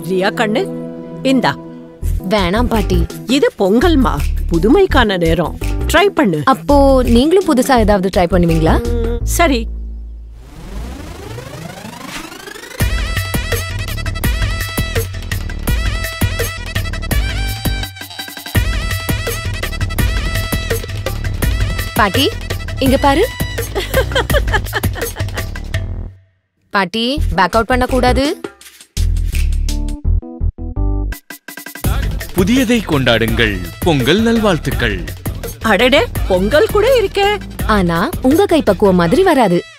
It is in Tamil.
ரியா கண்ணு இந்தா வேணாம் பாட்டி இது பொங்கல்மா புதுமைக்கான நேரம் ட்ரை பண்ணு அப்போ நீங்களும் புதுசா ஏதாவது ட்ரை பண்ணுவீங்களா ம், சரி பாட்டி இங்க பாரு பாட்டி பேக் அவுட் பண்ண கூடாது புதியதை கொண்டாடுங்கள் பொங்கல் நல்வாழ்த்துக்கள் அடடே பொங்கல் கூட இருக்கே ஆனா உங்க கைப்பக்குவம் மாதிரி வராது